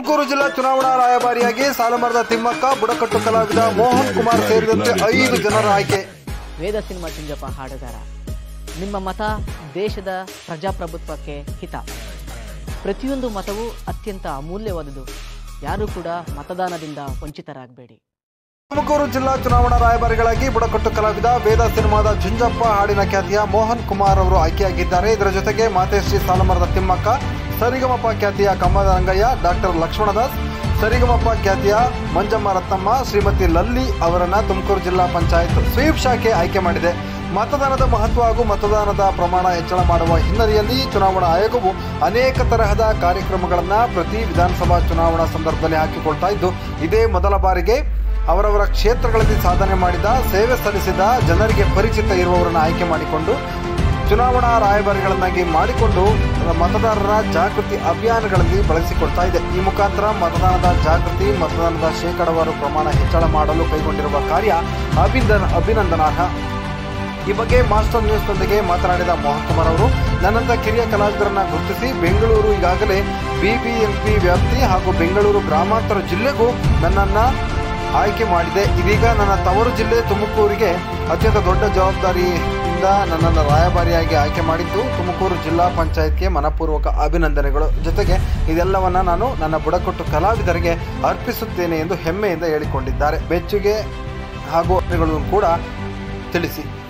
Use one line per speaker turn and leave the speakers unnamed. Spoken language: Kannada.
ತುಮಕೂರು ಜಿಲ್ಲಾ ಚುನಾವಣಾ ರಾಯಭಾರಿಯಾಗಿ ಸಾಲಮರದ ತಿಮ್ಮಕ್ಕ ಬುಡಕಟ್ಟು ಕಲಾವಿದ ಮೋಹನ್ ಕುಮಾರ್ ಸೇರಿದಂತೆ ಐದು ಜನರ ಆಯ್ಕೆ
ವೇದ ಸಿನಿಮಾ ಚಿಂಜಪ್ಪ ಹಾಡುಗಾರ ನಿಮ್ಮ ಮತ ದೇಶದ ಪ್ರಜಾಪ್ರಭುತ್ವಕ್ಕೆ ಹಿತ ಪ್ರತಿಯೊಂದು ಮತವೂ ಅತ್ಯಂತ ಅಮೂಲ್ಯವಾದುದು ಯಾರೂ ಕೂಡ ಮತದಾನದಿಂದ ವಂಚಿತರಾಗಬೇಡಿ
ತುಮಕೂರು ಜಿಲ್ಲಾ ಚುನಾವಣಾ ರಾಯಭಾರಿಗಳಾಗಿ ಬುಡಕಟ್ಟು ಕಲಾವಿದ ವೇದ ಸಿನಿಮಾದ ಜುಂಜಪ್ಪ ಹಾಡಿನ ಖ್ಯಾತಿಯ ಮೋಹನ್ ಕುಮಾರ್ ಅವರು ಆಯ್ಕೆಯಾಗಿದ್ದಾರೆ ಇದರ ಜೊತೆಗೆ ಮಾತೇಶ್ರೀ ಸಾಲಮರದ ತಿಮ್ಮಕ್ಕ ಸರಿಗಮಪ ಖ್ಯಾತಿಯ ಕಮ್ಮದ ರಂಗಯ್ಯ ಡಾಕ್ಟರ್ ಲಕ್ಷ್ಮಣದಾಸ್ ಸರಿಗಮಪ ಖ್ಯಾತಿಯ ಮಂಜಮ್ಮ ರತ್ನಮ್ಮ ಶ್ರೀಮತಿ ಲಲ್ಲಿ ಅವರನ್ನ ತುಮಕೂರು ಜಿಲ್ಲಾ ಪಂಚಾಯತ್ ಸ್ವೀಪ್ ಶಾಖೆ ಆಯ್ಕೆ ಮಾಡಿದೆ ಮತದಾನದ ಮಹತ್ವ ಹಾಗೂ ಮತದಾನದ ಪ್ರಮಾಣ ಹೆಚ್ಚಳ ಮಾಡುವ ಹಿನ್ನೆಲೆಯಲ್ಲಿ ಚುನಾವಣಾ ಆಯೋಗವು ಅನೇಕ ತರಹದ ಕಾರ್ಯಕ್ರಮಗಳನ್ನು ಪ್ರತಿ ವಿಧಾನಸಭಾ ಚುನಾವಣಾ ಸಂದರ್ಭದಲ್ಲಿ ಹಾಕಿಕೊಳ್ತಾ ಇದ್ದು ಇದೇ ಮೊದಲ ಬಾರಿಗೆ ಅವರವರ ಕ್ಷೇತ್ರಗಳಲ್ಲಿ ಸಾಧನೆ ಮಾಡಿದ ಸೇವೆ ಸಲ್ಲಿಸಿದ ಜನರಿಗೆ ಪರಿಚಿತ ಇರುವವರನ್ನು ಆಯ್ಕೆ ಮಾಡಿಕೊಂಡು ಚುನಾವಣಾ ರಾಯಭಾರಿಗಳನ್ನಾಗಿ ಮಾಡಿಕೊಂಡು ಮತದಾರರ ಜಾಗೃತಿ ಅಭಿಯಾನಗಳಲ್ಲಿ ಬಳಸಿಕೊಡ್ತಾ ಇದೆ ಈ ಮುಖಾಂತರ ಮತದಾನದ ಜಾಗೃತಿ ಮತದಾನದ ಶೇಕಡವಾರು ಪ್ರಮಾಣ ಹೆಚ್ಚಳ ಮಾಡಲು ಕೈಗೊಂಡಿರುವ ಕಾರ್ಯ ಅಭಿನಂದನ ಅಭಿನಂದನಾರ್ಹ ಈ ಬಗ್ಗೆ ಮಾಸ್ಟರ್ ನ್ಯೂಸ್ನೊಂದಿಗೆ ಮಾತನಾಡಿದ ಮೋಹನ್ ಕುಮಾರ್ ಅವರು ನನ್ನಂತ ಕಿರಿಯ ಕಲಾವಿದರನ್ನ ಗುರುತಿಸಿ ಬೆಂಗಳೂರು ಈಗಾಗಲೇ ಬಿಬಿಎಂಪಿ ವ್ಯಾಪ್ತಿ ಹಾಗೂ ಬೆಂಗಳೂರು ಗ್ರಾಮಾಂತರ ಜಿಲ್ಲೆಗೂ ನನ್ನನ್ನ ಆಯ್ಕೆ ಮಾಡಿದೆ ಇದೀಗ ನನ್ನ ತವರು ಜಿಲ್ಲೆ ತುಮಕೂರಿಗೆ ಅತ್ಯಂತ ದೊಡ್ಡ ಜವಾಬ್ದಾರಿಯಿಂದ ನನ್ನನ್ನು ರಾಯಭಾರಿಯಾಗಿ ಆಯ್ಕೆ ಮಾಡಿದ್ದು ತುಮಕೂರು ಜಿಲ್ಲಾ ಪಂಚಾಯತ್ಗೆ ಮನಪೂರ್ವಕ ಅಭಿನಂದನೆಗಳು ಜೊತೆಗೆ ಇದೆಲ್ಲವನ್ನ ನಾನು ನನ್ನ ಬುಡಕಟ್ಟು ಕಲಾವಿದರಿಗೆ ಅರ್ಪಿಸುತ್ತೇನೆ ಎಂದು ಹೆಮ್ಮೆಯಿಂದ ಹೇಳಿಕೊಂಡಿದ್ದಾರೆ ಬೆಚ್ಚುಗೆ ಹಾಗೂ ಕೂಡ ತಿಳಿಸಿ